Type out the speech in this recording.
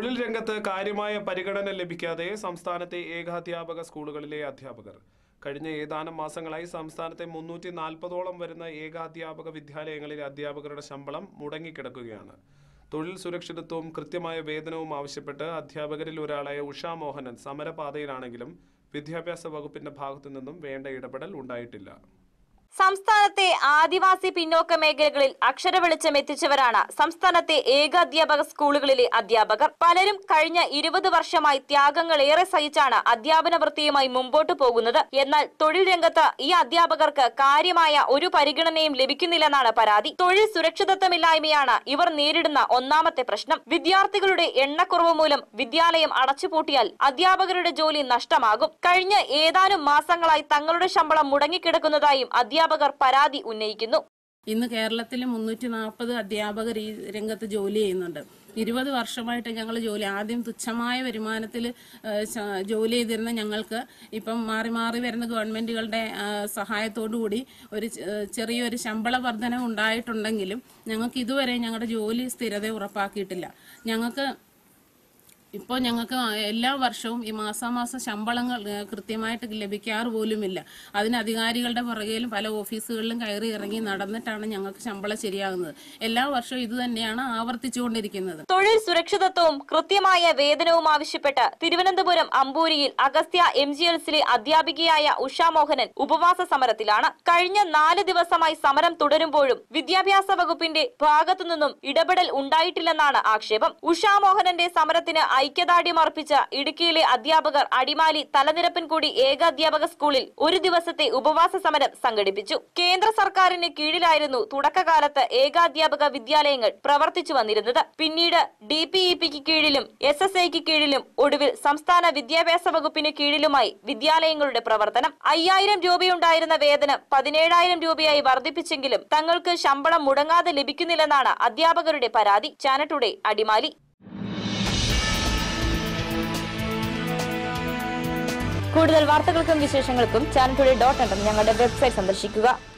തൊഴിൽ രംഗത്ത് കാര്യമായ പരിഗണന ലഭിക്കാതെ സംസ്ഥാനത്തെ ഏകാധ്യാപക സ്കൂളുകളിലെ അധ്യാപകർ കഴിഞ്ഞ ഏതാനും മാസങ്ങളായി സംസ്ഥാനത്തെ മുന്നൂറ്റി നാൽപ്പതോളം വരുന്ന ഏകാധ്യാപക വിദ്യാലയങ്ങളിലെ അധ്യാപകരുടെ ശമ്പളം മുടങ്ങിക്കിടക്കുകയാണ് തൊഴിൽ സുരക്ഷിതത്വവും കൃത്യമായ വേതനവും ആവശ്യപ്പെട്ട് അധ്യാപകരിൽ ഒരാളായ ഉഷാ മോഹനൻ സമരപാതയിലാണെങ്കിലും വിദ്യാഭ്യാസ വകുപ്പിന്റെ ഭാഗത്തു നിന്നും വേണ്ട ഇടപെടൽ ഉണ്ടായിട്ടില്ല സംസ്ഥാനത്തെ ആദിവാസി പിന്നോക്ക മേഖലകളിൽ അക്ഷര വെളിച്ചം എത്തിച്ചവരാണ് സംസ്ഥാനത്തെ ഏകാധ്യാപക സ്കൂളുകളിലെ അധ്യാപകർ പലരും കഴിഞ്ഞ ഇരുപത് വർഷമായി ത്യാഗങ്ങൾ ഏറെ സഹിച്ചാണ് അധ്യാപന വൃത്തിയുമായി മുമ്പോട്ടു പോകുന്നത് എന്നാൽ തൊഴിൽ രംഗത്ത് ഈ അധ്യാപകർക്ക് കാര്യമായ ഒരു പരിഗണനയും ലഭിക്കുന്നില്ലെന്നാണ് പരാതി തൊഴിൽ സുരക്ഷിതത്വമില്ലായ്മയാണ് ഇവർ നേരിടുന്ന ഒന്നാമത്തെ പ്രശ്നം വിദ്യാർത്ഥികളുടെ എണ്ണക്കുറവ് മൂലം വിദ്യാലയം അടച്ചുപൂട്ടിയാൽ അധ്യാപകരുടെ ജോലി നഷ്ടമാകും കഴിഞ്ഞ ഏതാനും മാസങ്ങളായി തങ്ങളുടെ ശമ്പളം മുടങ്ങിക്കിടക്കുന്നതായും അധ്യാപകർ പരാതി ഉന്നയിക്കുന്നു ഇന്ന് കേരളത്തിൽ മുന്നൂറ്റി നാൽപ്പത് അധ്യാപകർ ഈ രംഗത്ത് ജോലി ചെയ്യുന്നുണ്ട് ഇരുപത് വർഷമായിട്ട് ഞങ്ങൾ ജോലി ആദ്യം തുച്ഛമായ വരുമാനത്തിൽ ജോലി ചെയ്തിരുന്ന ഞങ്ങൾക്ക് ഇപ്പം മാറി മാറി വരുന്ന ഗവൺമെൻറ്റുകളുടെ സഹായത്തോടു കൂടി ഒരു ചെ- ഏഹ് ചെറിയൊരു ശമ്പള വർധന ഉണ്ടായിട്ടുണ്ടെങ്കിലും ഞങ്ങൾക്ക് ഇതുവരെ ഞങ്ങളുടെ ജോലി സ്ഥിരത ഉറപ്പാക്കിയിട്ടില്ല ഞങ്ങൾക്ക് ഇപ്പോൾ ഞങ്ങൾക്ക് എല്ലാ വർഷവും ഈ മാസാമാസം ശമ്പളങ്ങൾ ഏഹ്, കൃത്യമായിട്ട് ലഭിക്കാറ് പോലുമില്ല അതിന് അധികാരികളുടെ പുറകെയും പല ഓഫീസുകളിലും കയറി ഇറങ്ങി നടന്നിട്ടാണ് ഞങ്ങൾക്ക് ശമ്പളം ശരിയാകുന്നത് എല്ലാ വർഷവും ഇത് തന്നെയാണ് ആവർത്തിച്ചുകൊണ്ടിരിക്കുന്നത് തൊഴിൽ സുരക്ഷിതത്വവും കൃത്യമായ വേതനവും ആവശ്യപ്പെട്ട് തിരുവനന്തപുരം അമ്പൂരിയിൽ അഗസ്ത്യ എം ജി എൽസിലെ അധ്യാപികയായ ഉഷാ മോഹനൻ ഉപവാസ സമരത്തിലാണ് കഴിഞ്ഞ നാല് ദിവസമായി സമരം തുടരുമ്പോഴും വിദ്യാഭ്യാസ വകുപ്പിന്റെ ഭാഗത്തു നിന്നും ഇടപെടൽ ഉണ്ടായിട്ടില്ലെന്നാണ് ആക്ഷേപം ഉഷാ മോഹനന്റെ സമരത്തിന് ഐക്യദാർഢ്യം അർപ്പിച്ച ഇടുക്കിയിലെ അധ്യാപകർ അടിമാലി തലനിരപ്പൻകൂടി ഏകാധ്യാപക സ്കൂളിൽ ഒരു ദിവസത്തെ ഉപവാസ സമരം സംഘടിപ്പിച്ചു കേന്ദ്ര സർക്കാരിന് കീഴിലായിരുന്നു തുടക്കകാലത്ത് ഏകാധ്യാപക വിദ്യാലയങ്ങൾ പ്രവർത്തിച്ചു വന്നിരുന്നത് പിന്നീട് ഡി പി ഇ പിക്ക് കീഴിലും എസ് എസ് ഐക്ക് കീഴിലും ഒടുവിൽ സംസ്ഥാന വിദ്യാഭ്യാസ വകുപ്പിന് കീഴിലുമായി വിദ്യാലയങ്ങളുടെ പ്രവർത്തനം അയ്യായിരം രൂപയുണ്ടായിരുന്ന വേതനം പതിനേഴായിരം രൂപയായി വർദ്ധിപ്പിച്ചെങ്കിലും തങ്ങൾക്ക് ശമ്പളം മുടങ്ങാതെ ലഭിക്കുന്നില്ലെന്നാണ് അധ്യാപകരുടെ പരാതി ചാനറ്റുഡേ അടിമാലി കൂടുതൽ വാർത്തകൾക്കും വിശേഷങ്ങൾക്കും ചാനൽ ടുഡേ ഡോട്ട് ഞങ്ങളുടെ വെബ്സൈറ്റ് സന്ദർശിക്കുക